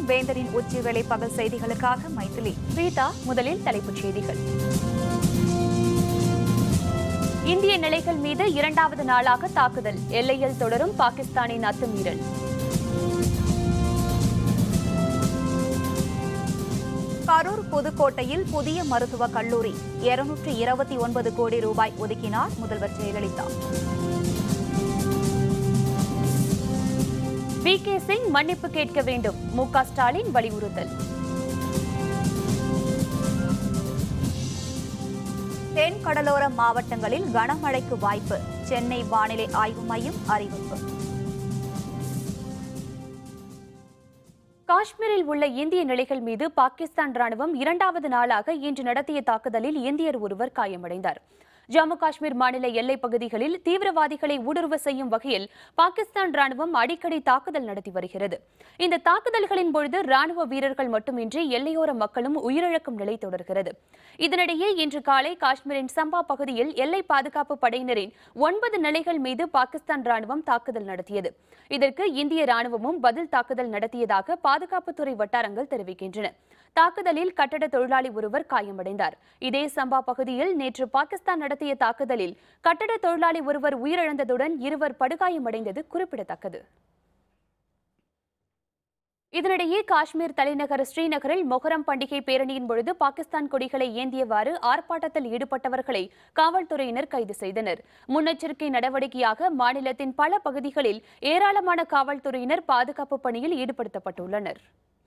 வேந்தரின் உச்சி வேலை பகல் செய்திகளுக்காக மைதிலி ரீதா முதலில் தலைப்புச் செய்திகள் இந்திய நிலைகள் மீது இரண்டாவது நாளாக தாக்குதல் எல்லையில் தொடரும் பாகிஸ்தானின் அத்துமீறல் கரூர் புதுக்கோட்டையில் புதிய மருத்துவக் கல்லூரி இருநூற்று இருபத்தி ஒன்பது கோடி ரூபாய் ஒதுக்கினார் முதல்வர் ஜெயலலிதா வி கே சிங் மன்னிப்பு கேட்க வேண்டும் மு க ஸ்டாலின் வலியுறுத்தல் தென் கடலோர மாவட்டங்களில் கனமழைக்கு வாய்ப்பு சென்னை வானிலை ஆய்வு மையம் அறிவிப்பு காஷ்மீரில் உள்ள இந்திய நிலைகள் மீது பாகிஸ்தான் ராணுவம் இரண்டாவது நாளாக இன்று நடத்திய தாக்குதலில் இந்தியர் ஒருவர் காயமடைந்தார் ஜம்மு காஷ்மீர் மாநில எல்லைப் பகுதிகளில் தீவிரவாதிகளை ஊடுருவ செய்யும் வகையில் பாகிஸ்தான் ராணுவம் அடிக்கடி தாக்குதல் நடத்தி வருகிறது இந்த தாக்குதல்களின் பொழுது ராணுவ வீரர்கள் மட்டுமின்றி எல்லையோர மக்களும் உயிரிழக்கும் நிலை தொடர்கிறது இதனிடையே இன்று காலை காஷ்மீரின் சம்பா பகுதியில் எல்லை பாதுகாப்பு படையினரின் ஒன்பது நிலைகள் மீது பாகிஸ்தான் ராணுவம் தாக்குதல் நடத்தியது இதற்கு இந்திய ராணுவமும் பதில் தாக்குதல் நடத்தியதாக பாதுகாப்புத்துறை வட்டாரங்கள் தெரிவிக்கின்றன தாக்குதலில் கட்டட தொழிலாளி ஒருவர் காயமடைந்தார் இதே சம்பா பகுதியில் நேற்று பாகிஸ்தான் நடத்திய தாக்குதலில் கட்டட தொழிலாளி ஒருவர் உயிரிழந்ததுடன் இருவர் படுகாயமடைந்தது குறிப்பிடத்தக்கது இதனிடையே காஷ்மீர் தலைநகர் ஸ்ரீநகரில் மொஹரம் பண்டிகை பேரணியின் பொழுது பாகிஸ்தான் கொடிகளை ஏந்தியவாறு ஆர்ப்பாட்டத்தில் ஈடுபட்டவர்களை காவல்துறையினர் கைது செய்தனர் முன்னெச்சரிக்கை நடவடிக்கையாக மாநிலத்தின் பல பகுதிகளில் ஏராளமான காவல்துறையினர் பாதுகாப்பு பணியில் ஈடுபடுத்தப்பட்டுள்ளனர்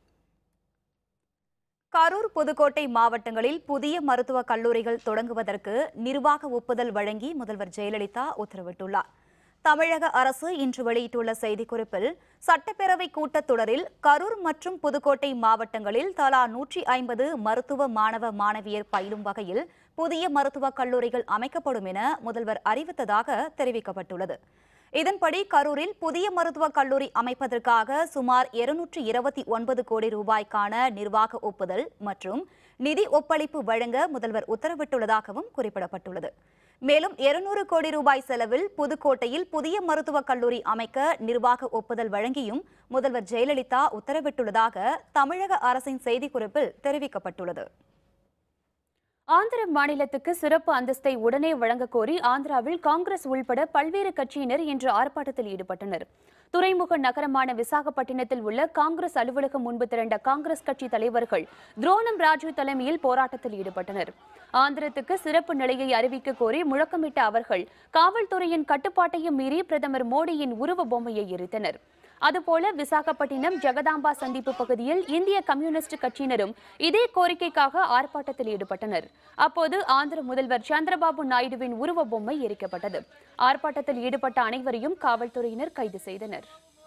கரூர் புதுக்கோட்டை மாவட்டங்களில் புதிய மருத்துவக் கல்லூரிகள் தொடங்குவதற்கு நிர்வாக ஒப்புதல் வழங்கி முதல்வர் ஜெயலலிதா உத்தரவிட்டுள்ளார் தமிழக அரசு இன்று வெளியிட்டுள்ள செய்திக்குறிப்பில் சட்டப்பேரவை கூட்டத்தொடரில் கரூர் மற்றும் புதுக்கோட்டை மாவட்டங்களில் தலா நூற்றி ஐம்பது மருத்துவ மாணவ மாணவியர் பயிலும் வகையில் புதிய மருத்துவக் கல்லூரிகள் அமைக்கப்படும் என முதல்வர் அறிவித்ததாக தெரிவிக்கப்பட்டுள்ளது இதன்படி கரூரில் புதிய மருத்துவக் கல்லூரி அமைப்பதற்காக சுமார் இருநூற்று இருபத்தி ஒன்பது கோடி ரூபாய்க்கான நிர்வாக ஒப்புதல் மற்றும் நிதி ஒப்பளிப்பு வழங்க முதல்வர் உத்தரவிட்டுள்ளதாகவும் குறிப்பிடப்பட்டுள்ளது மேலும் இருநூறு கோடி ரூபாய் செலவில் புதுக்கோட்டையில் புதிய மருத்துவக் கல்லூரி அமைக்க நிர்வாக ஒப்புதல் வழங்கியும் முதல்வர் ஜெயலலிதா உத்தரவிட்டுள்ளதாக தமிழக அரசின் செய்திக்குறிப்பில் தெரிவிக்கப்பட்டுள்ளது ஆந்திர மாநிலத்துக்கு சிறப்பு அந்தஸ்தை உடனே வழங்கக் கோரி ஆந்திராவில் காங்கிரஸ் உள்பட பல்வேறு கட்சியினர் இன்று ஆர்ப்பாட்டத்தில் ஈடுபட்டனர் துறைமுக நகரமான விசாகப்பட்டினத்தில் உள்ள காங்கிரஸ் அலுவலகம் முன்பு திரண்ட காங்கிரஸ் கட்சி தலைவர்கள் துரோணம் ராஜு தலைமையில் போராட்டத்தில் ஈடுபட்டனர் ஆந்திரத்துக்கு சிறப்பு நிலையை அறிவிக்க கோரி முழக்கமிட்ட அவர்கள் காவல்துறையின் கட்டுப்பாட்டையும் மீறி பிரதமர் மோடியின் உருவ பொம்மையை எரித்தனர் அதுபோல விசாகப்பட்டினம் ஜெகதாம்பா சந்திப்பு பகுதியில் இந்திய கம்யூனிஸ்ட் கட்சியினரும் இதே கோரிக்கைக்காக ஆர்ப்பாட்டத்தில் ஈடுபட்டனர் அப்போது ஆந்திர முதல்வர் சந்திரபாபு நாயுடுவின் உருவ பொம்மை எரிக்கப்பட்டது ஆர்ப்பாட்டத்தில் ஈடுபட்ட அனைவரையும் காவல்துறையினர் கைது செய்தனர்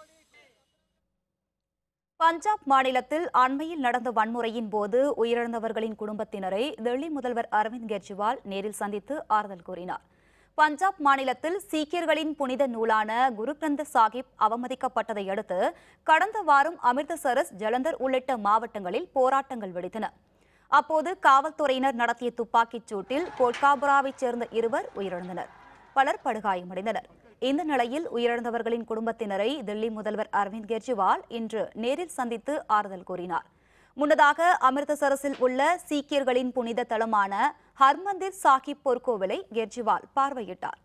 பஞ்சாப் மாநிலத்தில் அண்மையில் நடந்த வன்முறையின் போது உயிரிழந்தவர்களின் குடும்பத்தினரை டெல்லி முதல்வர் அரவிந்த் கெஜ்ரிவால் நேரில் சந்தித்து ஆறுதல் கூறினார் பஞ்சாப் மாநிலத்தில் சீக்கியர்களின் புனித நூலான குரு கிரந்த சாஹிப் அவமதிக்கப்பட்டதை அடுத்து கடந்த வாரம் அமிர்தசரஸ் ஜலந்தர் உள்ளிட்ட மாவட்டங்களில் போராட்டங்கள் வெடித்தன அப்போது காவல்துறையினர் நடத்திய துப்பாக்கிச் சூட்டில் கோட்காபுராவைச் சேர்ந்த இருவர் உயிரிழந்தனர் பலர் படுகாயமடைந்தனர் இந்த நிலையில் உயிரிழந்தவர்களின் குடும்பத்தினரை தில்லி முதல்வர் அரவிந்த் கெஜ்ரிவால் இன்று நேரில் சந்தித்து ஆறுதல் கூறினார் முன்னதாக அமிர்தசரஸில் உள்ள சீக்கியர்களின் புனித தலமான ஹர்மந்திர் சாஹிப் பொற்கோவிலை கெஜ்ரிவால் பார்வையிட்டார்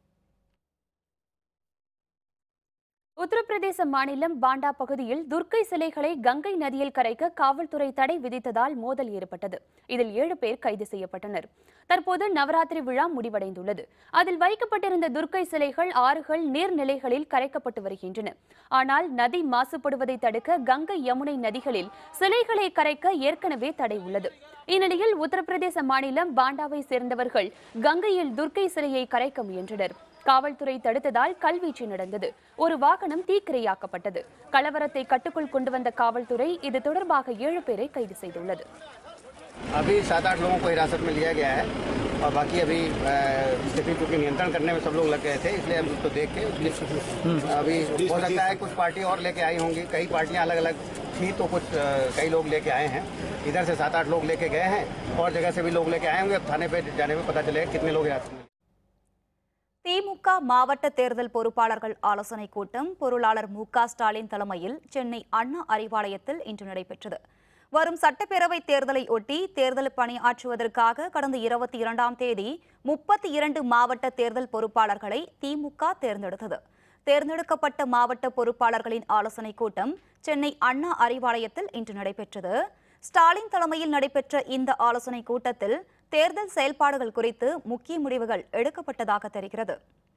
உத்தரப்பிரதேச மாநிலம் பாண்டா பகுதியில் துர்க்கை சிலைகளை கங்கை நதியில் கரைக்க காவல்துறை தடை விதித்ததால் மோதல் ஏற்பட்டது இதில் ஏழு பேர் கைது செய்யப்பட்டனர் தற்போது நவராத்திரி விழா முடிவடைந்துள்ளது அதில் வைக்கப்பட்டிருந்த துர்க்கை சிலைகள் ஆறுகள் நீர்நிலைகளில் கரைக்கப்பட்டு வருகின்றன ஆனால் நதி மாசுபடுவதை தடுக்க கங்கை யமுனை நதிகளில் சிலைகளை கரைக்க ஏற்கனவே தடை உள்ளது இந்நிலையில் உத்தரப்பிரதேச மாநிலம் பாண்டாவை சேர்ந்தவர்கள் கங்கையில் துர்க்கை சிலையை கரைக்க முயன்றனர் காவல்துறை தடுத்ததால் கல்வீச்சு நடந்தது ஒரு வாகனம் தீக்கிரையாக்கப்பட்டது கலவரத்தை கட்டுக்குள் கொண்டு வந்த காவல்துறை இது தொடர்பாக ஏழு பேரை கைது செய்துள்ளது अभी सात आठ लोगों को हिरासत में लिया गया है और बाकी अभी अ, स्थिति क्योंकि नियंत्रण करने में सब लोग लग गए थे इसलिए हम उसको देख के उसलिए अभी हो सकता है कुछ पार्टी और लेके आई होंगी कई पार्टियां अलग अलग थी तो कुछ अ, कई लोग लेके आए हैं इधर से सात आठ लोग लेके गए हैं और जगह से भी लोग लेके आए होंगे अब थाने पे जाने पे पता चलेगा कितने लोग हिरासत में திமுக மாவட்ட தேர்தல் பொறுப்பாளர்கள் ஆலோசனைக் கூட்டம் பொருளாளர் மு க ஸ்டாலின் தலைமையில் சென்னை அண்ணா அறிவாலயத்தில் இன்று நடைபெற்றது வரும் சட்டப்பேரவைத் தேர்தலை ஒட்டி தேர்தல் பணியாற்றுவதற்காக கடந்த இருபத்தி இரண்டாம் தேதி முப்பத்தி இரண்டு மாவட்ட தேர்தல் பொறுப்பாளர்களை திமுக தேர்ந்தெடுத்தது தேர்ந்தெடுக்கப்பட்ட மாவட்ட பொறுப்பாளர்களின் ஆலோசனைக் கூட்டம் சென்னை அண்ணா அறிவாலயத்தில் இன்று நடைபெற்றது ஸ்டாலின் தலைமையில் நடைபெற்ற இந்த ஆலோசனைக் கூட்டத்தில் தேர்தல் செயல்பாடுகள் குறித்து முக்கிய முடிவுகள் எடுக்கப்பட்டதாக தெரிகிறது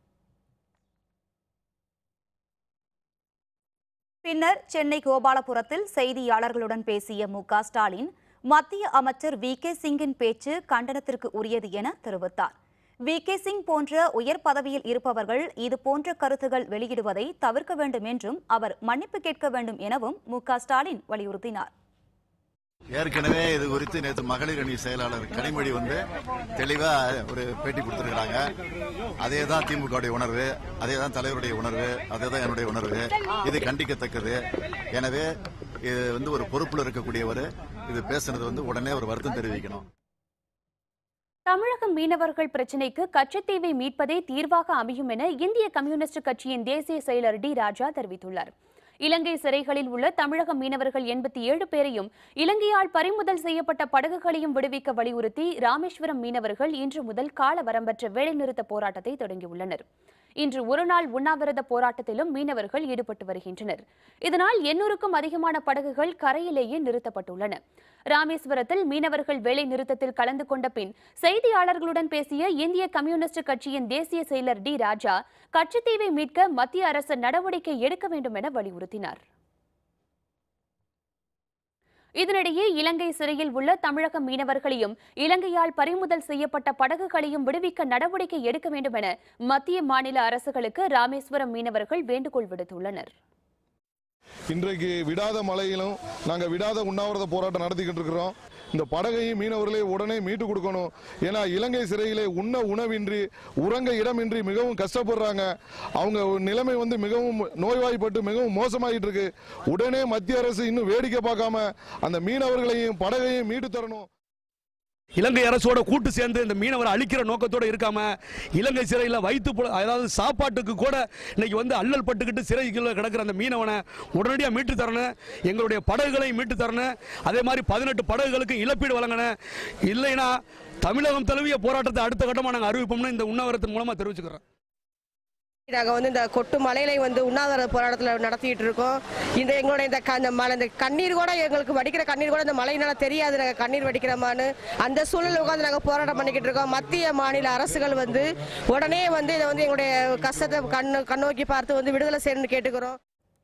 பின்னர் சென்னை கோபாலபுரத்தில் செய்தியாளர்களுடன் பேசிய மு க ஸ்டாலின் மத்திய அமைச்சர் வி கே சிங்கின் பேச்சு கண்டனத்திற்கு உரியது என தெரிவித்தார் வி கே சிங் போன்ற உயர் பதவியில் இருப்பவர்கள் இதுபோன்ற கருத்துகள் வெளியிடுவதை தவிர்க்க வேண்டும் என்றும் அவர் மன்னிப்பு கேட்க வேண்டும் எனவும் மு க ஸ்டாலின் வலியுறுத்தினார் ஏற்கனவே இது குறித்து நேற்று மகளிர் அணி செயலாளர் கனிமொழி வந்து தெளிவா ஒரு பேட்டி கொடுத்திருக்கிறாங்க அதே தான் திமுகவுடைய உணர்வு அதே தான் தலைவருடைய உணர்வு அதே தான் என்னுடைய உணர்வு இது கண்டிக்கத்தக்கது எனவே இது வந்து ஒரு பொறுப்புல இருக்கக்கூடியவர் இது பேசுனது வந்து உடனே ஒரு வருத்தம் தெரிவிக்கணும் தமிழக மீனவர்கள் பிரச்சினைக்கு கச்சத்தீவை மீட்பதே தீர்வாக அமையும் என இந்திய கம்யூனிஸ்ட் கட்சியின் தேசிய செயலர் டி ராஜா தெரிவித்துள்ளார் இலங்கை சிறைகளில் உள்ள தமிழக மீனவர்கள் எண்பத்தி ஏழு பேரையும் இலங்கையால் பறிமுதல் செய்யப்பட்ட படகுகளையும் விடுவிக்க வலியுறுத்தி ராமேஸ்வரம் மீனவர்கள் இன்று முதல் கால வரம்பற்ற வேலைநிறுத்த போராட்டத்தை தொடங்கியுள்ளனர் இன்று ஒருநாள் உண்ணாவிரத போராட்டத்திலும் மீனவர்கள் ஈடுபட்டு வருகின்றனர் இதனால் எண்ணூறுக்கும் அதிகமான படகுகள் கரையிலேயே நிறுத்தப்பட்டுள்ளன ராமேஸ்வரத்தில் மீனவர்கள் வேலை நிறுத்தத்தில் கலந்து கொண்ட பின் செய்தியாளர்களுடன் பேசிய இந்திய கம்யூனிஸ்ட் கட்சியின் தேசிய செயலர் டி ராஜா கச்சத்தீவை மீட்க மத்திய அரசு நடவடிக்கை எடுக்க வேண்டும் என வலியுறுத்தினார் இதனிடையே இலங்கை சிறையில் உள்ள தமிழக மீனவர்களையும் இலங்கையால் பறிமுதல் செய்யப்பட்ட படகுகளையும் விடுவிக்க நடவடிக்கை எடுக்க வேண்டும் என மத்திய மாநில அரசுகளுக்கு ராமேஸ்வரம் மீனவர்கள் வேண்டுகோள் விடுத்துள்ளனர் இன்றைக்கு விடாத மழையிலும் நாங்கள் விடாத உண்ணாவிரத போராட்டம் நடத்திக்கிட்டு இருக்கிறோம் இந்த படகையும் மீனவர்களை உடனே மீட்டு கொடுக்கணும் ஏன்னா இலங்கை சிறையிலே உண்ண உணவின்றி உறங்க இடமின்றி மிகவும் கஷ்டப்படுறாங்க அவங்க நிலைமை வந்து மிகவும் நோய்வாய்ப்பட்டு மிகவும் மோசமாயிட்டு இருக்கு உடனே மத்திய அரசு இன்னும் வேடிக்கை பார்க்காம அந்த மீனவர்களையும் படகையும் மீட்டு தரணும் இலங்கை அரசோட கூட்டு சேர்ந்து இந்த மீனவரை அழிக்கிற நோக்கத்தோட இருக்காம இலங்கை சிறையில் வைத்து பு- அதாவது சாப்பாட்டுக்கு கூட இன்னைக்கு வந்து அல்லல் பட்டுக்கிட்டு சிறைக்குள்ள கிடக்கிற அந்த மீனவனை உடனடியாக மீட்டு தரணும் எங்களுடைய படகுகளை மீட்டு தரணும் அதே மாதிரி பதினெட்டு படகுகளுக்கு இழப்பீடு வழங்கணும் இல்லைன்னா தமிழகம் தழுவிய போராட்டத்தை அடுத்த கட்டமாக நாங்கள் அறிவிப்போம்னு இந்த உண்ணாவிரத்தின் மூலமாக தெரிவிச்சுக்கிறோம் நாங்கள் வந்து இந்த கொட்டு மலையில வந்து உண்ணாவிரத போராட்டத்தில் நடத்திட்டு இருக்கோம் இந்த எங்களுடைய இந்த க- இந்த மலை இந்த கண்ணீர் கூட எங்களுக்கு வடிக்கிற கண்ணீர் கூட இந்த மழையினால தெரியாது நாங்கள் கண்ணீர் வடிக்கிறோமான்னு அந்த சூழலில் உட்காந்து நாங்கள் போராட்டம் பண்ணிக்கிட்டு இருக்கோம் மத்திய மாநில அரசுகள் வந்து உடனே வந்து இதை வந்து எங்களுடைய கஷ்டத்தை கண்ணு கண்ணோக்கி பார்த்து வந்து விடுதலை செய்யணும்னு கேட்டுக்கிறோம்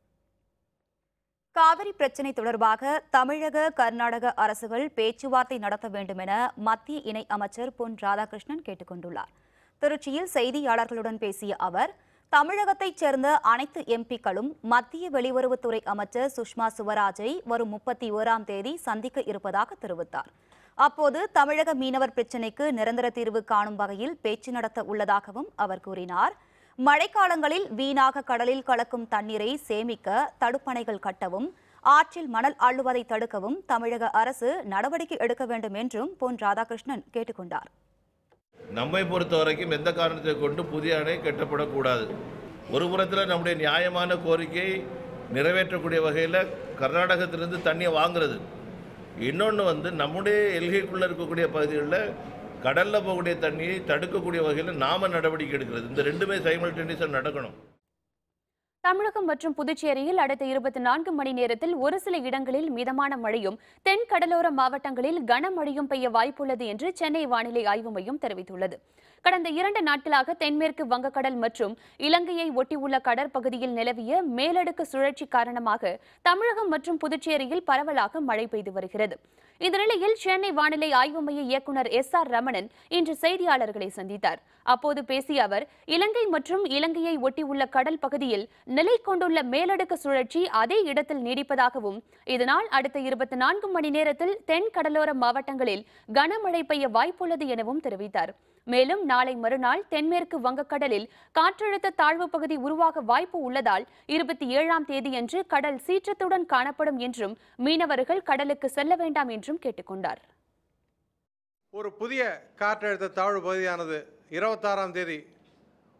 காவிரி பிரச்சினை தொடர்பாக தமிழக கர்நாடக அரசுகள் பேச்சுவார்த்தை நடத்த வேண்டும் என மத்திய இணை அமைச்சர் பொன் ராதாகிருஷ்ணன் கேட்டுக் கொண்டுள்ளார் திருச்சியில் செய்தியாளர்களுடன் பேசிய அவர் தமிழகத்தைச் சேர்ந்த அனைத்து எம்பிக்களும் மத்திய வெளியுறவுத்துறை அமைச்சர் சுஷ்மா சுவராஜை வரும் முப்பத்தி ஓராம் தேதி சந்திக்க இருப்பதாக தெரிவித்தார் அப்போது தமிழக மீனவர் பிரச்சினைக்கு நிரந்தர தீர்வு காணும் வகையில் பேச்சு நடத்த உள்ளதாகவும் அவர் கூறினார் மழைக்காலங்களில் வீணாக கடலில் கலக்கும் தண்ணீரை சேமிக்க தடுப்பணைகள் கட்டவும் ஆற்றில் மணல் அள்ளுவதை தடுக்கவும் தமிழக அரசு நடவடிக்கை எடுக்க வேண்டும் என்றும் பொன் ராதாகிருஷ்ணன் கேட்டுக்கொண்டார் நம்மை பொறுத்த வரைக்கும் எந்த காரணத்தை கொண்டு புதிய அணை கட்டப்படக்கூடாது ஒரு புறத்தில் நம்முடைய நியாயமான கோரிக்கை நிறைவேற்றக்கூடிய வகையில் கர்நாடகத்திலிருந்து தண்ணியை வாங்குறது இன்னொன்று வந்து நம்முடைய எல்கைக்குள்ளே இருக்கக்கூடிய பகுதிகளில் கடலில் போகக்கூடிய தண்ணியை தடுக்கக்கூடிய வகையில் நாம நடவடிக்கை எடுக்கிறது இந்த ரெண்டுமே சைமல்டேனியஸாக நடக்கணும் தமிழகம் மற்றும் புதுச்சேரியில் அடுத்த இருபத்தி நான்கு மணி நேரத்தில் ஒரு சில இடங்களில் மிதமான மழையும் தென் கடலோர மாவட்டங்களில் கனமழையும் பெய்ய வாய்ப்புள்ளது என்று சென்னை வானிலை ஆய்வு மையம் தெரிவித்துள்ளது கடந்த இரண்டு நாட்களாக தென்மேற்கு வங்கக்கடல் மற்றும் இலங்கையை ஒட்டியுள்ள கடற்பகுதியில் நிலவிய மேலடுக்கு சுழற்சி காரணமாக தமிழகம் மற்றும் புதுச்சேரியில் பரவலாக மழை பெய்து வருகிறது இந்த நிலையில் சென்னை வானிலை ஆய்வு மைய இயக்குநர் எஸ் ஆர் ரமணன் இன்று செய்தியாளர்களை சந்தித்தார் அப்போது பேசிய அவர் இலங்கை மற்றும் இலங்கையை ஒட்டியுள்ள கடல் பகுதியில் நிலை கொண்டுள்ள மேலடுக்கு சுழற்சி அதே இடத்தில் நீடிப்பதாகவும் இதனால் அடுத்த இருபத்தி நான்கு மணி நேரத்தில் தென் கடலோர மாவட்டங்களில் கனமழை பெய்ய வாய்ப்புள்ளது எனவும் தெரிவித்தார் மேலும் நாளை மறுநாள் தென்மேற்கு வங்கக்கடலில் காற்றழுத்த தாழ்வு பகுதி உருவாக வாய்ப்பு உள்ளதால் இருபத்தி ஏழாம் தேதியன்று கடல் சீற்றத்துடன் காணப்படும் என்றும் மீனவர்கள் கடலுக்கு செல்ல வேண்டாம் என்றும் கேட்டுக்கொண்டார் ஒரு புதிய காற்றழுத்த தாழ்வு பகுதியானது இருபத்தாறாம் தேதி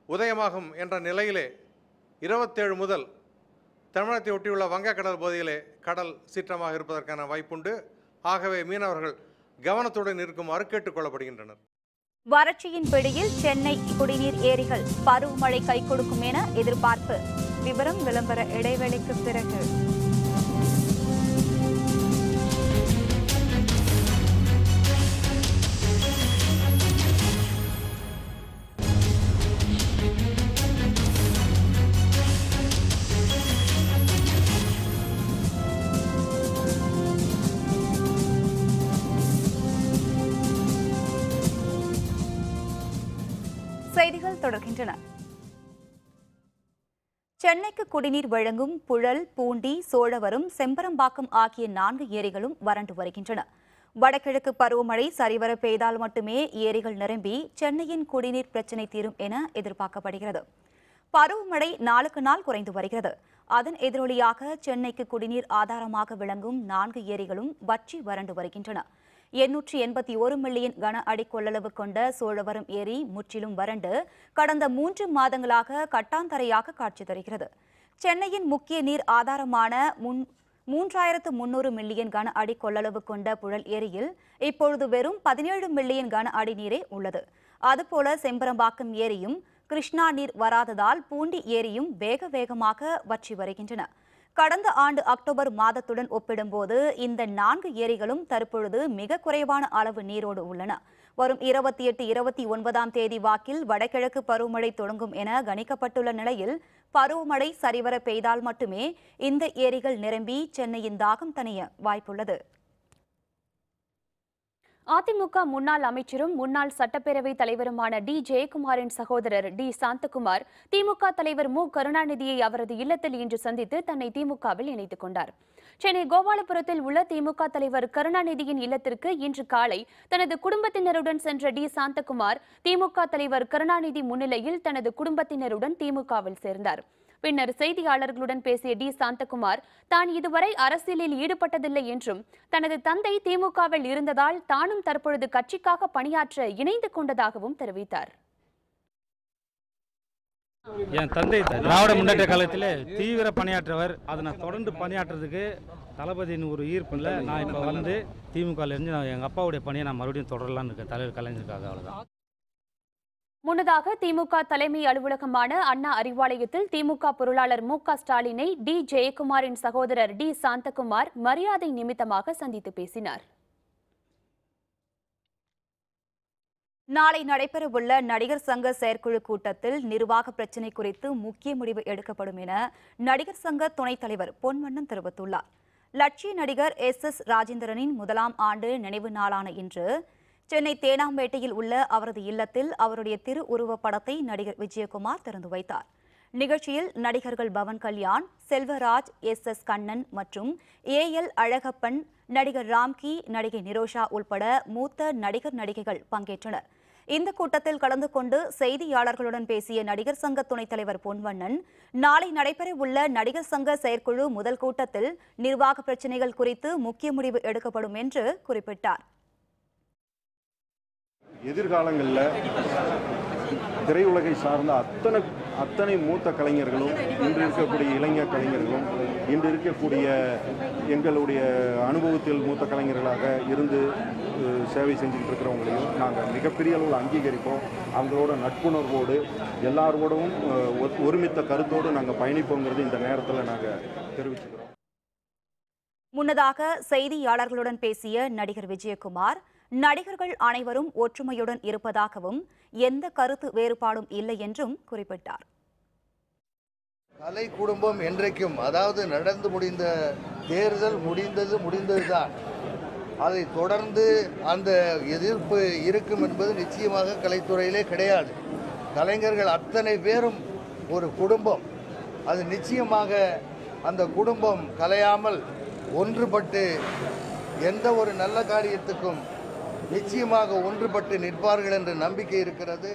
உதயமாகும் என்ற நிலையிலே இருபத்தேழு முதல் தமிழகத்தை ஒட்டியுள்ள வங்கக்கடல் பகுதியிலே கடல் சீற்றமாக இருப்பதற்கான வாய்ப்புண்டு ஆகவே மீனவர்கள் கவனத்துடன் இருக்குமாறு கேட்டுக்கொள்ளப்படுகின்றனர் வறட்சியின் பிடியில் சென்னை குடிநீர் ஏரிகள் பருவமழை கை கொடுக்கும் என எதிர்பார்ப்பு விவரம் விளம்பர இடைவேளைக்கு பிறகு செய்திகள் தொடர்கின்றன சென்னைக்கு குடிநீர் வழங்கும் புழல் பூண்டி சோழவரம் செம்பரம்பாக்கம் ஆகிய நான்கு ஏரிகளும் வறண்டு வருகின்றன வடகிழக்கு பருவமழை சரிவர பெய்தால் மட்டுமே ஏரிகள் நிரம்பி சென்னையின் குடிநீர் பிரச்சினை தீரும் என எதிர்பார்க்கப்படுகிறது பருவமழை நாளுக்கு நாள் குறைந்து வருகிறது அதன் எதிரொலியாக சென்னைக்கு குடிநீர் ஆதாரமாக விளங்கும் நான்கு ஏரிகளும் வற்றி வறண்டு வருகின்றன எண்ணூற்றி எண்பத்தி ஒரு மில்லியன் கன அடி கொள்ளளவு கொண்ட சோழவரம் ஏரி முற்றிலும் வறண்டு கடந்த மூன்று மாதங்களாக கட்டாந்தரையாக காட்சி தருகிறது சென்னையின் முக்கிய நீர் ஆதாரமான முன் மூன்றாயிரத்து முன்னூறு மில்லியன் கன அடி கொள்ளளவு கொண்ட புழல் ஏரியில் இப்பொழுது வெறும் பதினேழு மில்லியன் கன அடி நீரே உள்ளது அதுபோல செம்பரம்பாக்கம் ஏரியும் கிருஷ்ணா நீர் வராததால் பூண்டி ஏரியும் வேக வேகமாக வற்றி வருகின்றன கடந்த ஆண்டு அக்டோபர் மாதத்துடன் ஒப்பிடும்போது இந்த நான்கு ஏரிகளும் தற்பொழுது மிக குறைவான அளவு நீரோடு உள்ளன வரும் இருபத்தி எட்டு இருபத்தி ஒன்பதாம் தேதி வாக்கில் வடகிழக்கு பருவமழை தொடங்கும் என கணிக்கப்பட்டுள்ள நிலையில் பருவமழை சரிவர பெய்தால் மட்டுமே இந்த ஏரிகள் நிரம்பி சென்னையின் தாகம் தணிய வாய்ப்புள்ளது அதிமுக முன்னாள் அமைச்சரும் முன்னாள் சட்டப்பேரவை தலைவருமான டி ஜெயக்குமாரின் சகோதரர் டி சாந்தகுமார் திமுக தலைவர் மு கருணாநிதியை அவரது இல்லத்தில் இன்று சந்தித்து தன்னை திமுகவில் இணைத்துக் கொண்டார் சென்னை கோபாலபுரத்தில் உள்ள திமுக தலைவர் கருணாநிதியின் இல்லத்திற்கு இன்று காலை தனது குடும்பத்தினருடன் சென்ற டி சாந்தகுமார் திமுக தலைவர் கருணாநிதி முன்னிலையில் தனது குடும்பத்தினருடன் திமுகவில் சேர்ந்தார் பின்னர் செய்தியாளர்களுடன் பேசிய டி சாந்தகுமார் தான் இதுவரை அரசியலில் ஈடுபட்டதில்லை என்றும் தனது தந்தை திமுகவில் இருந்ததால் தானும் தற்பொழுது கட்சிக்காக பணியாற்ற இணைந்து கொண்டதாகவும் தெரிவித்தார் என் தந்தை திராவிட முன்னேற்ற காலத்தில் தீவிர பணியாற்றவர் அதை நான் தொடர்ந்து பணியாற்றுறதுக்கு தளபதியின் ஒரு ஈர்ப்பு இல்லை நான் இப்போ வந்து திமுகவில் இருந்து நான் எங்கள் அப்பாவுடைய பணியை நான் மறுபடியும் தொடரலான்னு இருக்கேன் தலைவர் கலைஞருக்காக அவ்வளோதான் முன்னதாக திமுக தலைமை அலுவலகமான அண்ணா அறிவாலயத்தில் திமுக பொருளாளர் மு க ஸ்டாலினை டி ஜெயக்குமாரின் சகோதரர் டி சாந்தகுமார் மரியாதை நிமித்தமாக சந்தித்து பேசினார் நாளை நடைபெறவுள்ள நடிகர் சங்க செயற்குழு கூட்டத்தில் நிர்வாக பிரச்சினை குறித்து முக்கிய முடிவு எடுக்கப்படும் என நடிகர் சங்க துணைத் தலைவர் பொன்வண்ணன் தெரிவித்துள்ளார் லட்சிய நடிகர் எஸ் எஸ் ராஜேந்திரனின் முதலாம் ஆண்டு நினைவு நாளான இன்று சென்னை தேனாம்பேட்டையில் உள்ள அவரது இல்லத்தில் அவருடைய திரு உருவப் படத்தை நடிகர் விஜயகுமார் திறந்து வைத்தார் நிகழ்ச்சியில் நடிகர்கள் பவன் கல்யாண் செல்வராஜ் எஸ் எஸ் கண்ணன் மற்றும் ஏ எல் அழகப்பன் நடிகர் ராம்கி நடிகை நிரோஷா உள்பட மூத்த நடிகர் நடிகைகள் பங்கேற்றனர் இந்த கூட்டத்தில் கலந்து கொண்டு செய்தியாளர்களுடன் பேசிய நடிகர் சங்க துணைத் தலைவர் பொன்வண்ணன் நாளை நடைபெறவுள்ள நடிகர் சங்க செயற்குழு முதல் கூட்டத்தில் நிர்வாக பிரச்சினைகள் குறித்து முக்கிய முடிவு எடுக்கப்படும் என்று குறிப்பிட்டார் எதிர்காலங்களில் திரையுலகை சார்ந்த அத்தனை அத்தனை மூத்த கலைஞர்களும் இன்று இருக்கக்கூடிய இளைஞர் கலைஞர்களும் இன்று இருக்கக்கூடிய எங்களுடைய அனுபவத்தில் மூத்த கலைஞர்களாக இருந்து அஹ், சேவை செஞ்சுட்டு இருக்கிறவங்களையும் நாங்கள் மிகப்பெரிய அளவில் அங்கீகரிப்போம் அவங்களோட நட்புணர்வோடு எல்லாரோடவும் அஹ், ஒ- ஒருமித்த கருத்தோடு நாங்கள் பயணிப்போங்கிறது இந்த நேரத்தில் நாங்கள் தெரிவிச்சுக்கிறோம் முன்னதாக செய்தியாளர்களுடன் பேசிய நடிகர் விஜயகுமார் நடிகர்கள் அனைவரும் ஒற்றுமையுடன் இருப்பதாகவும் எந்த கருத்து வேறுபாடும் இல்லை என்றும் குறிப்பிட்டார் கலை குடும்பம் என்றைக்கும் அதாவது நடந்து முடிந்த தேர்தல் முடிந்தது முடிந்ததுதான் அதை தொடர்ந்து அந்த எதிர்ப்பு இருக்கும் என்பது நிச்சயமாக கலைத்துறையிலே கிடையாது கலைஞர்கள் அத்தனை பேரும் ஒரு குடும்பம் அது நிச்சயமாக அந்த குடும்பம் கலையாமல் ஒன்றுபட்டு எந்த ஒரு நல்ல காரியத்துக்கும் நிச்சயமாக ஒன்றுபட்டு நிற்பார்கள் என்ற நம்பிக்கை இருக்கிறது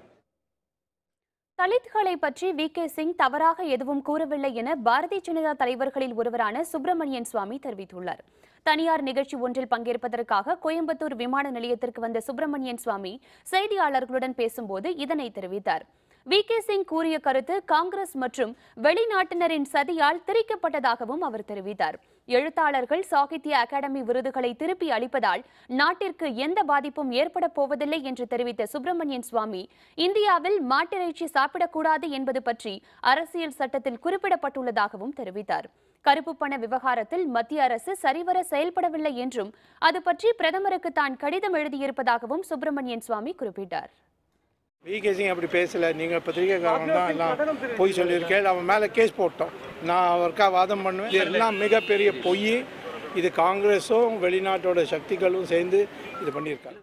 தலித்களை பற்றி வி கே சிங் தவறாக எதுவும் கூறவில்லை என பாரதிய ஜனதா தலைவர்களில் ஒருவரான சுப்பிரமணியன் சுவாமி தெரிவித்துள்ளார் தனியார் நிகழ்ச்சி ஒன்றில் பங்கேற்பதற்காக கோயம்புத்தூர் விமான நிலையத்திற்கு வந்த சுப்பிரமணியன் சுவாமி செய்தியாளர்களுடன் பேசும்போது இதனை தெரிவித்தார் வி கே சிங் கூறிய கருத்து காங்கிரஸ் மற்றும் வெளிநாட்டினரின் சதியால் திரிக்கப்பட்டதாகவும் அவர் தெரிவித்தார் எழுத்தாளர்கள் சாகித்ய அகாடமி விருதுகளை திருப்பி அளிப்பதால் நாட்டிற்கு எந்த பாதிப்பும் ஏற்பட போவதில்லை என்று தெரிவித்த சுப்பிரமணியன் சுவாமி இந்தியாவில் மாட்டிறைச்சி சாப்பிடக்கூடாது என்பது பற்றி அரசியல் சட்டத்தில் குறிப்பிடப்பட்டுள்ளதாகவும் தெரிவித்தார் கருப்பு பண விவகாரத்தில் மத்திய அரசு சரிவர செயல்படவில்லை என்றும் அது பற்றி பிரதமருக்கு தான் கடிதம் எழுதியிருப்பதாகவும் சுப்பிரமணியன் சுவாமி குறிப்பிட்டார் விகே சிங் அப்படி பேசல நீங்கள் பத்திரிகைக்காரன் தான் எல்லாம் பொய் சொல்லியிருக்கேன் அவன் மேலே கேஸ் போட்டோம் நான் அவருக்கா வாதம் பண்ணுவேன் இது எல்லாம் மிகப்பெரிய பொய் இது காங்கிரஸும் வெளிநாட்டோட சக்திகளும் சேர்ந்து இது பண்ணியிருக்காங்க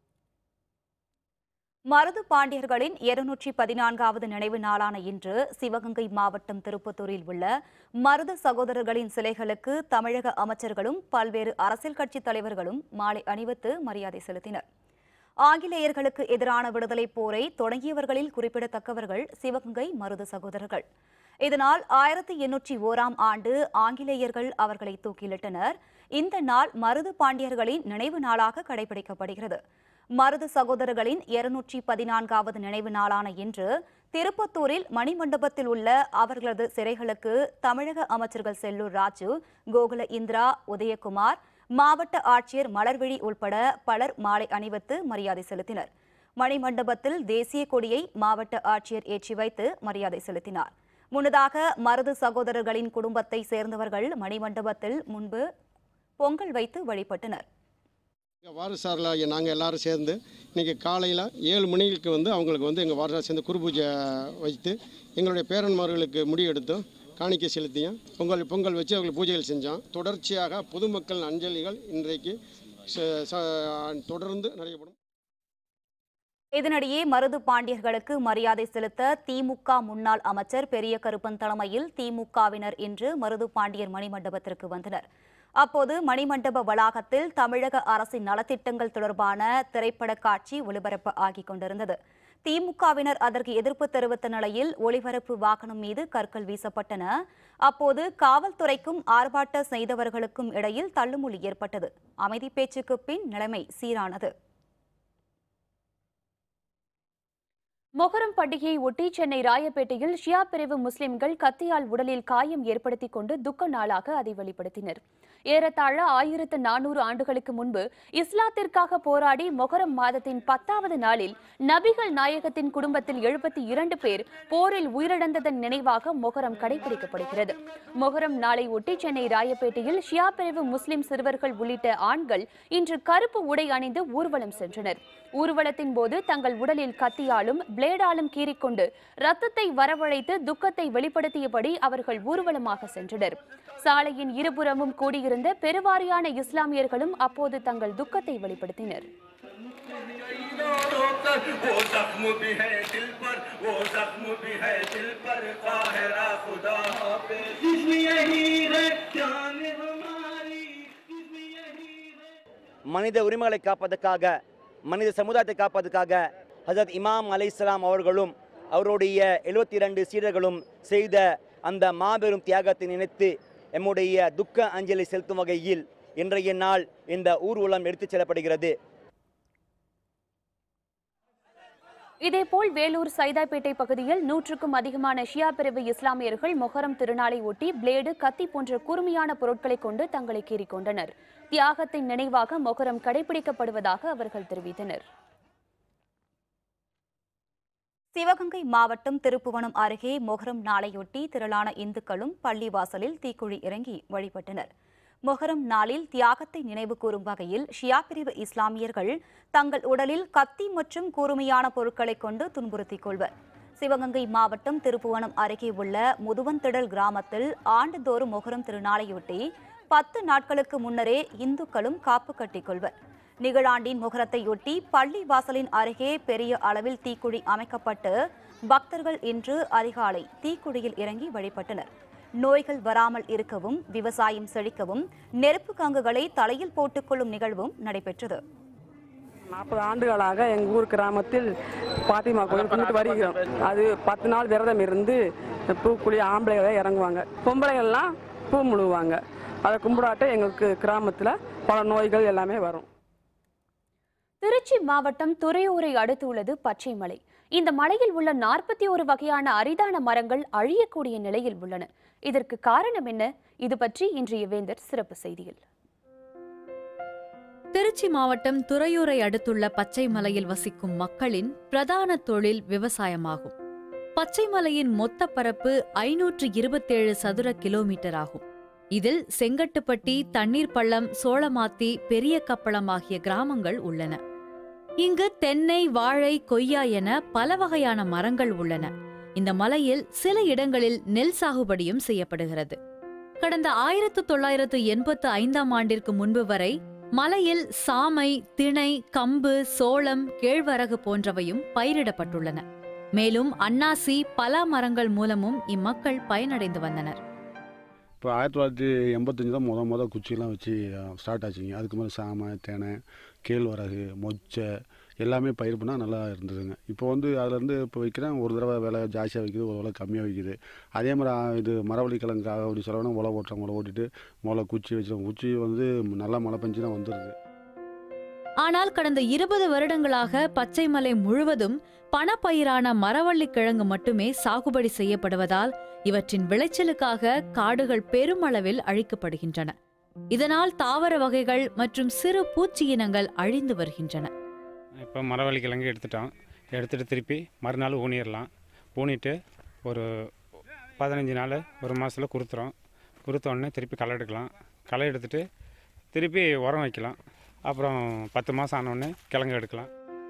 மருது பாண்டியர்களின் இருநூற்றி பதினான்காவது நினைவு நாளான இன்று சிவகங்கை மாவட்டம் திருப்பத்தூரில் உள்ள மருது சகோதரர்களின் சிலைகளுக்கு தமிழக அமைச்சர்களும் பல்வேறு அரசியல் கட்சித் தலைவர்களும் மாலை அணிவித்து மரியாதை செலுத்தினர் ஆங்கிலேயர்களுக்கு எதிரான விடுதலைப் போரை தொடங்கியவர்களில் குறிப்பிடத்தக்கவர்கள் சிவகங்கை மருது சகோதரர்கள் இதனால் ஆயிரத்தி எண்ணூற்றி ஓராம் ஆண்டு ஆங்கிலேயர்கள் அவர்களை தூக்கிலிட்டனர் இந்த நாள் மருது பாண்டியர்களின் நினைவு நாளாக கடைபிடிக்கப்படுகிறது மருது சகோதரர்களின் இருநூற்றி பதினான்காவது நினைவு நாளான இன்று திருப்பத்தூரில் மணிமண்டபத்தில் உள்ள அவர்களது சிறைகளுக்கு தமிழக அமைச்சர்கள் செல்லூர் ராஜு கோகுல இந்திரா உதயகுமார் மாவட்ட ஆட்சியர் மலர்விழி உள்பட பலர் மாலை அணிவித்து மரியாதை செலுத்தினர் மணிமண்டபத்தில் தேசிய கொடியை மாவட்ட ஆட்சியர் ஏற்றி வைத்து மரியாதை செலுத்தினார் முன்னதாக மருது சகோதரர்களின் குடும்பத்தை சேர்ந்தவர்கள் மணிமண்டபத்தில் முன்பு பொங்கல் வைத்து வழிபட்டனர் வாரிசாரில் நாங்கள் எல்லாரும் சேர்ந்து இன்றைக்கி காலையில் ஏழு மணிக்கு வந்து அவங்களுக்கு வந்து எங்கள் வாரிசார் சேர்ந்து குரு பூஜை வைத்து எங்களுடைய பேரன்மார்களுக்கு முடி எடுத்தோம் காணிக்கை செலுத்தியும் பொங்கல் பொங்கல் வச்சு அவங்களுக்கு பூஜைகள் செஞ்சோம் தொடர்ச்சியாக பொதுமக்கள் அஞ்சலிகள் இன்றைக்கு ச- ச- தொடர்ந்து நடைபெறும் இதனிடையே மருது பாண்டியர்களுக்கு மரியாதை செலுத்த திமுக முன்னாள் அமைச்சர் பெரிய கருப்பன் தலைமையில் திமுகவினர் இன்று மருது பாண்டியர் மணிமண்டபத்திற்கு வந்தனர் அப்போது மணிமண்டப வளாகத்தில் தமிழக அரசின் நலத்திட்டங்கள் தொடர்பான திரைப்பட காட்சி ஒளிபரப்பு ஆகிக் கொண்டிருந்தது திமுகவினர் அதற்கு எதிர்ப்பு தெரிவித்த நிலையில் ஒளிபரப்பு வாகனம் மீது கற்கள் வீசப்பட்டன அப்போது காவல்துறைக்கும் ஆர்ப்பாட்ட செய்தவர்களுக்கும் இடையில் தள்ளுமுள்ளி ஏற்பட்டது அமைதி பேச்சுக்கு பின் நிலைமை சீரானது மொஹரம் பண்டிகையை ஒட்டி சென்னை ராயப்பேட்டையில் ஷியா பிரிவு முஸ்லிம்கள் கத்தியால் உடலில் காயம் ஏற்படுத்திக் கொண்டு துக்க நாளாக அதை வெளிப்படுத்தினர் ஏறத்தாழ ஆயிரத்து நானூறு ஆண்டுகளுக்கு முன்பு இஸ்லாத்திற்காக போராடி மொஹரம் மாதத்தின் பத்தாவது நாளில் நபிகள் நாயகத்தின் குடும்பத்தில் எழுபத்தி இரண்டு பேர் போரில் உயிரிழந்ததன் நினைவாக மொஹரம் கடைபிடிக்கப்படுகிறது மொஹரம் நாளை ஒட்டி சென்னை ராயப்பேட்டையில் ஷியா பிரிவு முஸ்லிம் சிறுவர்கள் உள்ளிட்ட ஆண்கள் இன்று கருப்பு உடை அணிந்து ஊர்வலம் சென்றனர் ஊர்வலத்தின் போது தங்கள் உடலில் கத்தியாலும் பிளேடாலும் கீறிக்கொண்டு ரத்தத்தை வரவழைத்து துக்கத்தை வெளிப்படுத்தியபடி அவர்கள் ஊர்வலமாக சென்றனர் சாலையின் இருபுறமும் கூடியிருந்த பெருவாரியான இஸ்லாமியர்களும் அப்போது தங்கள் துக்கத்தை வெளிப்படுத்தினர் वो जख्म भी है दिल पर वो जख्म भी है दिल पर काहिरा खुदा पे जिसमें यही है जान हमारी மனித உரிமைகளை காப்பதற்காக மனித சமுதாயத்தை காப்பதற்காக ஹசரத் இமாம் அலைஹிஸ்ஸலாம் அவர்களும் அவருடைய எழுபத்தி இரண்டு சீடர்களும் செய்த அந்த மாபெரும் தியாகத்தை நினைத்து எம்முடைய துக்க அஞ்சலி செலுத்தும் வகையில் இன்றைய நாள் இந்த ஊர்வலம் எடுத்துச் செல்லப்படுகிறது இதேபோல் வேலூர் சைதாப்பேட்டை பகுதியில் நூற்றுக்கும் அதிகமான ஷியா பிரிவு இஸ்லாமியர்கள் மொஹரம் திருநாளை ஒட்டி பிளேடு கத்தி போன்ற கூர்மையான பொருட்களை கொண்டு தங்களை கீறிக் கொண்டனர் தியாகத்தின் நினைவாக மொஹரம் கடைபிடிக்கப்படுவதாக அவர்கள் தெரிவித்தனர் சிவகங்கை மாவட்டம் திருப்புவனம் அருகே மொஹரம் நாளையொட்டி திரளான இந்துக்களும் பள்ளிவாசலில் தீக்குழி இறங்கி வழிபட்டனர் மொஹரம் நாளில் தியாகத்தை நினைவு கூறும் வகையில் ஷியா பிரிவு இஸ்லாமியர்கள் தங்கள் உடலில் கத்தி மற்றும் கூர்மையான பொருட்களை கொண்டு துன்புறுத்திக் கொள்வர் சிவகங்கை மாவட்டம் திருப்புவனம் அருகே உள்ள முதுவந்திடல் கிராமத்தில் ஆண்டுதோறும் மொஹரம் திருநாளையொட்டி பத்து நாட்களுக்கு முன்னரே இந்துக்களும் காப்பு கட்டிக் கொள்வர் நிகழாண்டின் முகரத்தையொட்டி பள்ளி வாசலின் அருகே பெரிய அளவில் தீக்குழி அமைக்கப்பட்டு பக்தர்கள் இன்று அதிகாலை தீக்குழியில் இறங்கி வழிபட்டனர் நோய்கள் வராமல் இருக்கவும் விவசாயம் செழிக்கவும் நெருப்பு கங்குகளை தலையில் போட்டுக்கொள்ளும் நிகழ்வும் நடைபெற்றது நாற்பது ஆண்டுகளாக எங்கள் ஊர் கிராமத்தில் பாத்திமா கோயில் கும்பிட்டு வருகிறோம் அது பத்து நாள் விரதம் இருந்து பூக்குழி ஆம்பளைகளை இறங்குவாங்க பொம்பளைகள்லாம் பூ முழுவாங்க அதை கும்பிடாட்ட எங்களுக்கு கிராமத்தில் பல நோய்கள் எல்லாமே வரும் திருச்சி மாவட்டம் துறையூரை அடுத்துள்ளது பச்சை மலை இந்த மலையில் உள்ள நாற்பத்தி ஒரு வகையான அரிதான மரங்கள் அழியக்கூடிய நிலையில் உள்ளன இதற்கு காரணம் என்ன இது பற்றி இன்றைய வேந்தர் சிறப்பு செய்தியில் திருச்சி மாவட்டம் துறையூரை அடுத்துள்ள பச்சை மலையில் வசிக்கும் மக்களின் பிரதான தொழில் விவசாயமாகும் பச்சை மலையின் மொத்த பரப்பு ஐநூற்று இருபத்தேழு சதுர கிலோமீட்டர் ஆகும் இதில் செங்கட்டுப்பட்டி தண்ணீர் பள்ளம் சோளமாத்தி பெரிய கப்பளம் ஆகிய கிராமங்கள் உள்ளன இங்கு தென்னை வாழை கொய்யா என பல வகையான மரங்கள் உள்ளன இந்த மலையில் சில இடங்களில் நெல் சாகுபடியும் செய்யப்படுகிறது கடந்த ஆயிரத்து தொள்ளாயிரத்து எண்பத்து ஐந்தாம் ஆண்டிற்கு முன்பு வரை மலையில் சாமை திணை கம்பு சோளம் கேழ்வரகு போன்றவையும் பயிரிடப்பட்டுள்ளன மேலும் அன்னாசி பலா மரங்கள் மூலமும் இம்மக்கள் பயனடைந்து வந்தனர் இப்போ ஆயிரத்தி தொள்ளாயிரத்தி எண்பத்தஞ்சு தான் முத முத குச்சிலாம் வச்சு ஸ்டார்ட் ஆச்சுங்க அதுக்கு மேலே சாமை தேனை கேழ்வரகு மொச்சை எல்லாமே பயிர் பண்ணால் நல்லா இருந்ததுங்க இப்போ வந்து அதுலேருந்து இப்போ வைக்கிறேன் ஒரு தடவை விலை ஜாஸ்தியாக வைக்குது ஒரு விலை கம்மியாக வைக்குது அதே மாதிரி ஆ, இது மரவள்ளி கிழங்கு அப்படி சொல்லணும் உழவு ஓட்டுறாங்க உழவு ஓட்டிட்டு முதல்ல குச்சி வச்சிருவோம் குச்சி வந்து நல்லா மழை பெஞ்சு தான் வந்துடுது ஆனால் கடந்த இருபது வருடங்களாக பச்சை மலை முழுவதும் பணப்பயிரான மரவள்ளி கிழங்கு மட்டுமே சாகுபடி செய்யப்படுவதால் இவற்றின் விளைச்சலுக்காக காடுகள் பெருமளவில் அழிக்கப்படுகின்றன இதனால் தாவர வகைகள் மற்றும் சிறு பூச்சி இனங்கள் அழிந்து வருகின்றன இப்போ மரவள்ளி கிழங்கு எடுத்துட்டோம் எடுத்துகிட்டு திருப்பி மறுநாள் ஊனிடலாம் ஊனிட்டு ஒரு பதினஞ்சு நாள் ஒரு மாதத்தில் குறுத்துறோம் குறுத்த உடனே திருப்பி களை எடுக்கலாம் களை எடுத்துட்டு திருப்பி உரம் வைக்கலாம் அப்புறம் பத்து மாதம் ஆனவுடனே கிழங்கு எடுக்கலாம்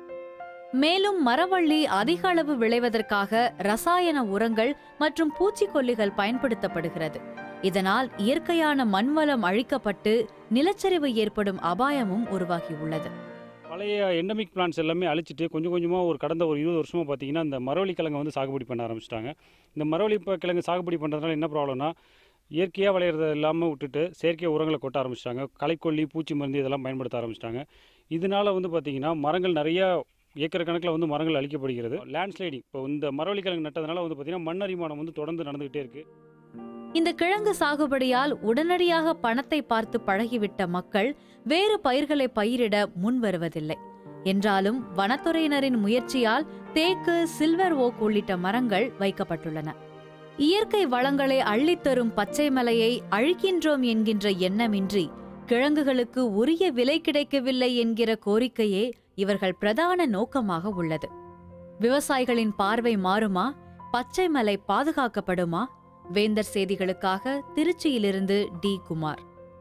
மேலும் மரவள்ளி அதிக அளவு விளைவதற்காக ரசாயன உரங்கள் மற்றும் பூச்சிக்கொல்லிகள் பயன்படுத்தப்படுகிறது இதனால் இயற்கையான மண்வளம் அழிக்கப்பட்டு நிலச்சரிவு ஏற்படும் அபாயமும் உருவாகியுள்ளது பழைய எண்டமிக் பிளான்ஸ் எல்லாமே அழிச்சிட்டு கொஞ்சம் கொஞ்சமாக ஒரு கடந்த ஒரு இருபது வருஷமாக பார்த்தீங்கன்னா இந்த மரவள்ளி கிழங்கு வந்து சாகுபடி பண்ண ஆரம்பிச்சிட்டாங்க இந்த மரவள்ளி ப- கிழங்கு சாகுபடி பண்ணுறதுனால என்ன ப்ராப்ளம்னா இயற்கையாக விளையிறத இல்லாமல் விட்டுட்டு செயற்கை உரங்களை கொட்ட ஆரம்பிச்சிட்டாங்க களைக்கொல்லி பூச்சி மருந்து இதெல்லாம் பயன்படுத்த ஆரம்பிச்சிட்டாங்க இதனால வந்து பார்த்திங்கன்னா மரங்கள் நிறையா ஏக்கர் கணக்கில் வந்து மரங்கள் அழிக்கப்படுகிறது லேண்ட்ஸ்லைடிங் இப்போ இந்த மரவள்ளி கிழங்கு நட்டதுனால வந்து பார்த்திங்கன்னா மண்ணரிமானம் வந்து தொடர்ந்து நடந்துகிட்டே இருக்குது இந்த கிழங்கு சாகுபடியால் உடனடியாக பணத்தை பார்த்து பழகிவிட்ட மக்கள் வேறு பயிர்களை பயிரிட முன்வருவதில்லை என்றாலும் வனத்துறையினரின் முயற்சியால் தேக்கு சில்வர் ஓக் உள்ளிட்ட மரங்கள் வைக்கப்பட்டுள்ளன இயற்கை வளங்களை அள்ளித்தரும் பச்சை மலையை அழிக்கின்றோம் என்கின்ற எண்ணமின்றி கிழங்குகளுக்கு உரிய விலை கிடைக்கவில்லை என்கிற கோரிக்கையே இவர்கள் பிரதான நோக்கமாக உள்ளது விவசாயிகளின் பார்வை மாறுமா பச்சை மலை பாதுகாக்கப்படுமா வேந்தர் செய்திகளுக்காக திருச்சியிலிருந்து டி குமார்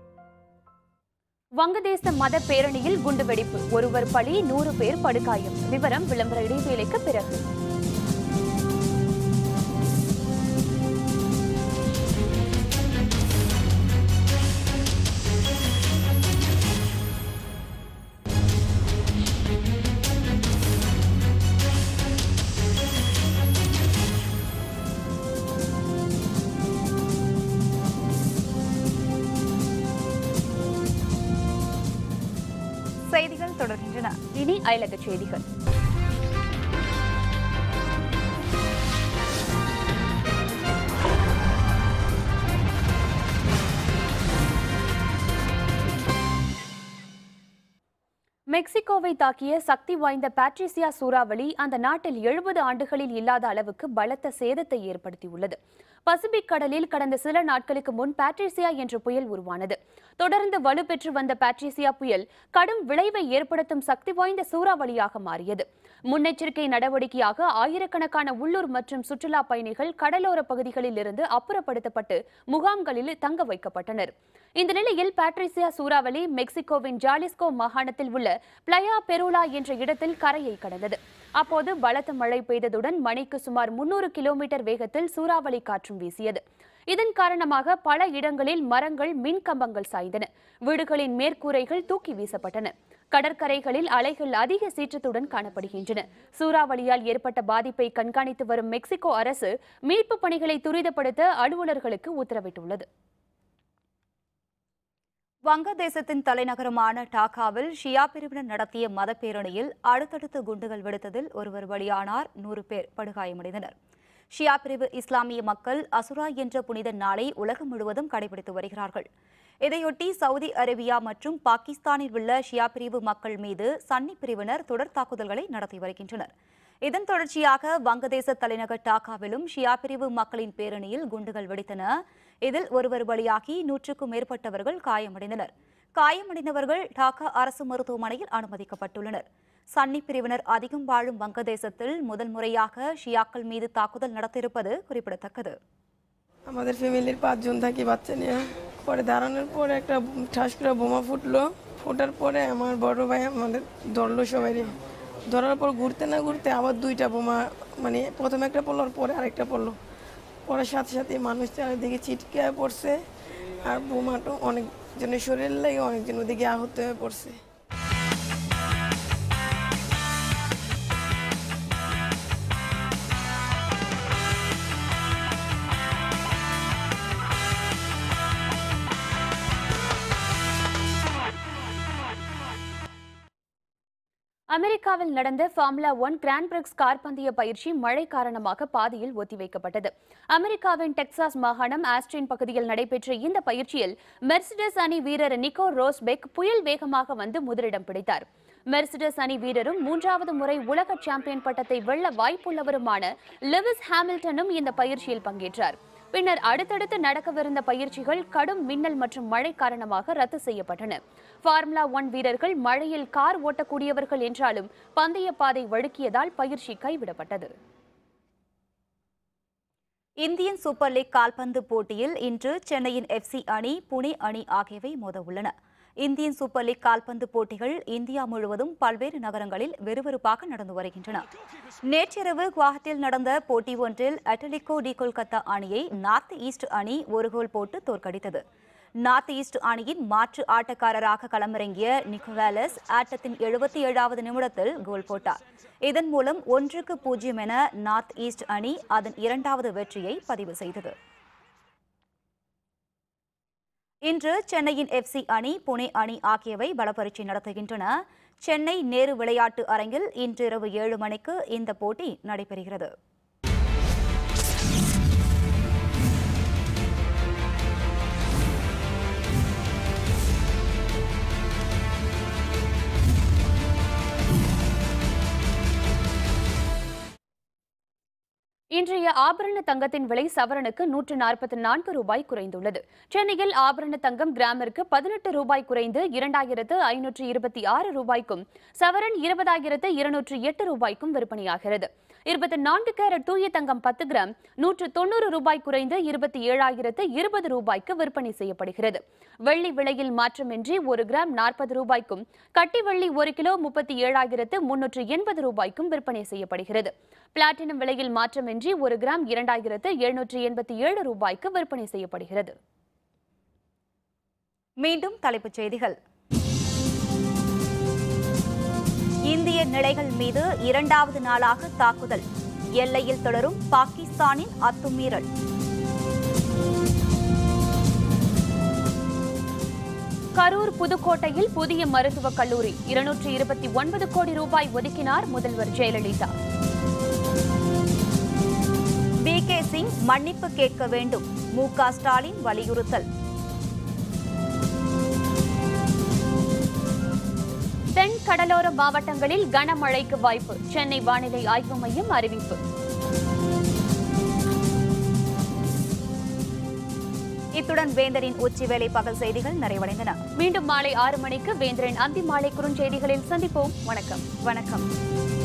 வங்கதேச மத பேரணியில் குண்டுவெடிப்பு ஒருவர் பலி நூறு பேர் படுகாயம் விவரம் விளம்பர இடைவேளைக்கு பிறகு செய்திகள் தொடர்கின்றன இனி அயலக செய்திகள் மெக்சிகோவை தாக்கிய சக்தி வாய்ந்த பாட்ரிசியா சூறாவளி அந்த நாட்டில் எழுபது ஆண்டுகளில் இல்லாத அளவுக்கு பலத்த சேதத்தை ஏற்படுத்தியுள்ளது பசிபிக் கடலில் கடந்த சில நாட்களுக்கு முன் பாட்ரிசியா என்ற புயல் உருவானது தொடர்ந்து வலுப்பெற்று வந்த பாட்ரிசியா புயல் கடும் விளைவை ஏற்படுத்தும் சக்தி வாய்ந்த சூறாவளியாக மாறியது முன்னெச்சரிக்கை நடவடிக்கையாக ஆயிரக்கணக்கான உள்ளூர் மற்றும் சுற்றுலா பயணிகள் கடலோர பகுதிகளில் இருந்து அப்புறப்படுத்தப்பட்டு முகாம்களில் தங்க வைக்கப்பட்டனர் இந்த நிலையில் பாட்ரிசியா சூறாவளி மெக்சிகோவின் ஜாலிஸ்கோ மாகாணத்தில் உள்ள பிளயா பெருலா என்ற இடத்தில் கரையை கடந்தது அப்போது பலத்த மழை பெய்ததுடன் மணிக்கு சுமார் முன்னூறு கிலோமீட்டர் வேகத்தில் சூறாவளி காற்றும் வீசியது இதன் காரணமாக பல இடங்களில் மரங்கள் மின் கம்பங்கள் சாய்ந்தன வீடுகளின் மேற்கூரைகள் தூக்கி வீசப்பட்டன கடற்கரைகளில் அலைகள் அதிக சீற்றத்துடன் காணப்படுகின்றன சூறாவளியால் ஏற்பட்ட பாதிப்பை கண்காணித்து வரும் மெக்சிகோ அரசு மீட்பு பணிகளை துரிதப்படுத்த அலுவலர்களுக்கு உத்தரவிட்டுள்ளது வங்கதேசத்தின் தலைநகரமான டாக்காவில் ஷியா பிரிவினர் நடத்திய மதப்பேரணியில் அடுத்தடுத்து குண்டுகள் வெடித்ததில் ஒருவர் பலியானார் நூறு பேர் படுகாயமடைந்தனர் ஷியா பிரிவு இஸ்லாமிய மக்கள் அசுரா என்ற புனித நாளை உலகம் முழுவதும் கடைபிடித்து வருகிறார்கள் இதையொட்டி சவுதி அரேபியா மற்றும் பாகிஸ்தானில் உள்ள ஷியா பிரிவு மக்கள் மீது சன்னி பிரிவினர் தொடர் தாக்குதல்களை நடத்தி வருகின்றனர் இதன் தொடர்ச்சியாக வங்கதேச தலைநகர் டாக்காவிலும் ஷியா பிரிவு மக்களின் பேரணியில் குண்டுகள் வெடித்தன இதில் ஒருவர் பலியாகி நூற்றுக்கும் மேற்பட்டவர்கள் காயமடைந்தனர் காயமடைந்தவர்கள் டாக்கா அரசு மருத்துவமனையில் அனுமதிக்கப்பட்டுள்ளனர் சன்னி பிரிவினர் அதிகம் வாழும் வங்கதேசத்தில் முதல் முறையாக ஷியாக்கள் மீது தாக்குதல் நடத்தியிருப்பது குறிப்பிடத்தக்கது আমাদের ফ্যামিলির পাঁচজন থাকি বাচ্চা নিয়ে পরে দাঁড়ানোর পরে একটা ঠাস করে বোমা ফুটলো ফোটার পরে আমার বড় ভাই আমাদের ধরলো সবাই ধরার পর ঘুরতে না ঘুরতে আবার দুইটা বোমা মানে প্রথমে একটা পড়লো আর পরে আরেকটা পড়লো পরে সাথে সাথে মানুষ চারিদিকে ছিটকে পড়ছে আর বোমাটা অনেকজনের শরীর লাগে অনেকজন ওদিকে আহত হয়ে পড়ছে அமெரிக்காவில் நடந்த formula one grand prix car பந்தய பயிற்சி மழை காரணமாக பாதியில் ஒத்திவைக்கப்பட்டது அமெரிக்காவின் டெக்சாஸ் மாகாணம் ஆஸ்டின் பகுதியில் நடைபெற்ற இந்த பயிற்சியில் மெர்சிடஸ் அணி வீரர் நிக்கோ ரோஸ்பெக் புயல் வேகமாக வந்து முதலிடம் பிடித்தார் மெர்சிடஸ் அணி வீரரும் மூன்றாவது முறை உலக சாம்பியன் பட்டத்தை வெல்ல வாய்ப்புள்ளவருமான லெவிஸ் ஹாமில்டனும் இந்த பயிற்சியில் பங்கேற்றார் பின்னர் அடுத்தடுத்து நடக்கவிருந்த பயிற்சிகள் கடும் மின்னல் மற்றும் மழை காரணமாக ரத்து செய்யப்பட்டன ஃபார்முலா ஒன் வீரர்கள் மழையில் கார் ஓட்டக்கூடியவர்கள் என்றாலும் பந்தய பாதை வழுக்கியதால் பயிற்சி கைவிடப்பட்டது இந்தியன் சூப்பர் லீக் கால்பந்து போட்டியில் இன்று சென்னையின் எஃப்சி அணி புனே அணி ஆகியவை மோத உள்ளன இந்தியன் சூப்பர் லீக் கால்பந்து போட்டிகள் இந்தியா முழுவதும் பல்வேறு நகரங்களில் விறுவிறுப்பாக நடந்து வருகின்றன நேற்றிரவு குவாஹத்தில் நடந்த போட்டி ஒன்றில் அட்டலிகோ டி கொல்கத்தா அணியை நார்த் ஈஸ்ட் அணி ஒரு கோல் போட்டு தோற்கடித்தது நார்த் ஈஸ்ட் அணியின் மாற்று ஆட்டக்காரராக களமிறங்கிய நிக்கோவாலஸ் ஆட்டத்தின் எழுபத்தி ஏழாவது நிமிடத்தில் கோல் போட்டார் இதன் மூலம் ஒன்றுக்கு பூஜ்ஜியம் என நார்த் ஈஸ்ட் அணி அதன் இரண்டாவது வெற்றியை பதிவு செய்தது இன்று சென்னையின் எஃப்சி அணி புனே அணி ஆகியவை பலப்பரீட்சை நடத்துகின்றன சென்னை நேரு விளையாட்டு அரங்கில் இன்று இரவு ஏழு மணிக்கு இந்த போட்டி நடைபெறுகிறது இன்றைய ஆபரண தங்கத்தின் விலை சவரனுக்கு நூற்று நாற்பத்தி நான்கு ரூபாய் குறைந்துள்ளது சென்னையில் ஆபரண தங்கம் கிராமிற்கு பதினெட்டு ரூபாய் குறைந்து இரண்டாயிரத்து ஐநூற்று இருபத்தி ஆறு ரூபாய்க்கும் சவரன் இருபதாயிரத்து இருநூற்று எட்டு ரூபாய்க்கும் விற்பனையாகிறது இருபத்தி நான்கு கேரட் தூய தங்கம் பத்து கிராம் நூற்று தொண்ணூறு ரூபாய் குறைந்து இருபத்தி ஏழாயிரத்து இருபது ரூபாய்க்கு விற்பனை செய்யப்படுகிறது வெள்ளி விலையில் மாற்றமின்றி ஒரு கிராம் நாற்பது ரூபாய்க்கும் கட்டி வெள்ளி ஒரு கிலோ முப்பத்தி ஏழாயிரத்து முன்னூற்று எண்பது ரூபாய்க்கும் விற்பனை செய்யப்படுகிறது பிளாட்டினம் விலையில் மாற்றமின்றி ஒரு கிராம் இரண்டாயிரத்து எழுநூற்று எண்பத்தி ஏழு ரூபாய்க்கு விற்பனை செய்யப்படுகிறது மீண்டும் தலைப்புச் செய்திகள் இந்திய நிலைகள் மீது இரண்டாவது நாளாக தாக்குதல் எல்லையில் தொடரும் பாகிஸ்தானின் அத்துமீறல் கரூர் புதுக்கோட்டையில் புதிய மருத்துவக் கல்லூரி இருநூற்று இருபத்தி ஒன்பது கோடி ரூபாய் ஒதுக்கினார் முதல்வர் ஜெயலலிதா வி கே சிங் மன்னிப்பு கேட்க வேண்டும் மு க ஸ்டாலின் வலியுறுத்தல் தென் கடலோர மாவட்டங்களில் கனமழைக்கு வாய்ப்பு சென்னை வானிலை ஆய்வு மையம் அறிவிப்பு இத்துடன் வேந்தரின் உச்சிவேளை பகல் செய்திகள் நிறைவடைந்தன மீண்டும் மாலை ஆறு மணிக்கு வேந்தரின் அந்தி மாலை குறுஞ்செய்திகளில் சந்திப்போம் வணக்கம் வணக்கம்